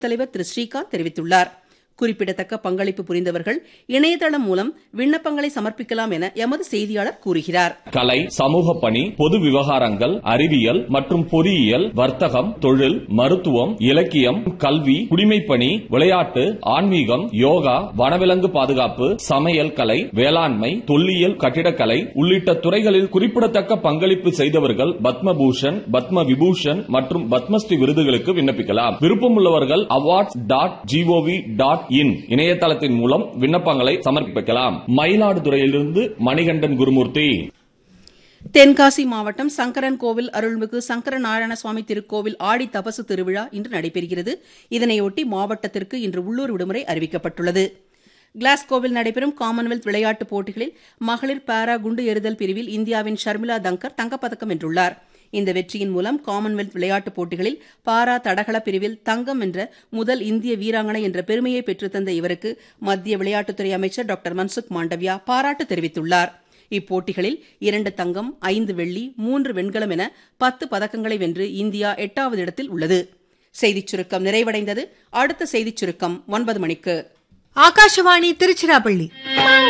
தலைவர் திரு ஸ்ரீகாந்த் தெரிவித்துள்ளார் குறிப்பிடத்தக்க பங்களிப்பு புரிந்தவர்கள் இணையதளம் மூலம் விண்ணப்பங்களை சமர்ப்பிக்கலாம் என எமது செய்தியாளர் கூறுகிறார் கலை சமூக பணி பொது விவகாரங்கள் அறிவியல் மற்றும் பொறியியல் வர்த்தகம் தொழில் மருத்துவம் இலக்கியம் கல்வி குடிமைப்பணி விளையாட்டு ஆன்மீகம் யோகா வனவிலங்கு பாதுகாப்பு சமையல் கலை வேளாண்மை தொல்லியல் கட்டிடக்கலை உள்ளிட்ட துறைகளில் குறிப்பிடத்தக்க பங்களிப்பு செய்தவர்கள் பத்மபூஷன் பத்ம விபூஷன் மற்றும் பத்மஸ்ரீ விருதுகளுக்கு விண்ணப்பிக்கலாம் விருப்பமுள்ளவர்கள் awards dot GOV dot IN இணையதளத்தின் மூலம் விண்ணப்பங்களை சமர்ப்பிக்கலாம் மயிலாடுதுறையிலிருந்து மணிகண்டன் குருமூர்த்தி தென்காசி மாவட்டம் சங்கரன் கோவில் அருள்மிகு சங்கர நாராயண சுவாமி திருக்கோவில் ஆடி தபசு திருவிழா இன்று நடைபெறுகிறது இதனையொட்டி மாவட்டத்திற்கு இன்று உள்ளூர் விடுமுறை அறிவிக்கப்பட்டுள்ளது கிளாஸ்கோவில் நடைபெறும் காமன்வெல்த் விளையாட்டுப் போட்டிகளில் மகளிர் பாரா குண்டு எறிதல் பிரிவில் இந்தியாவின் ஷர்மிளா தங்கர் தங்கப்பதக்கம் வென்றுள்ளார் இந்த வெற்றியின் மூலம் காமன்வெல்த் விளையாட்டுப் போட்டிகளில் பாரா தடகள பிரிவில் தங்கம் என்ற முதல் இந்திய வீராங்கனை என்ற பெருமையை பெற்றுத்தந்த இவருக்கு மத்திய விளையாட்டுத்துறை அமைச்சர் டாக்டர் மன்சுக் மாண்டவியா பாராட்டு தெரிவித்துள்ளார் இப்போட்டிகளில் இரண்டு தங்கம் ஐந்து வெள்ளி மூன்று வெண்கலம் என பத்து பதக்கங்களை வென்று இந்தியா எட்டாவது இடத்தில் உள்ளது செய்திச் சுருக்கம் நிறைவடைந்தது அடுத்த செய்திச் சுருக்கம் ஒன்பது மணிக்கு ஆகாஷவாணி திருச்சிராப்பள்ளி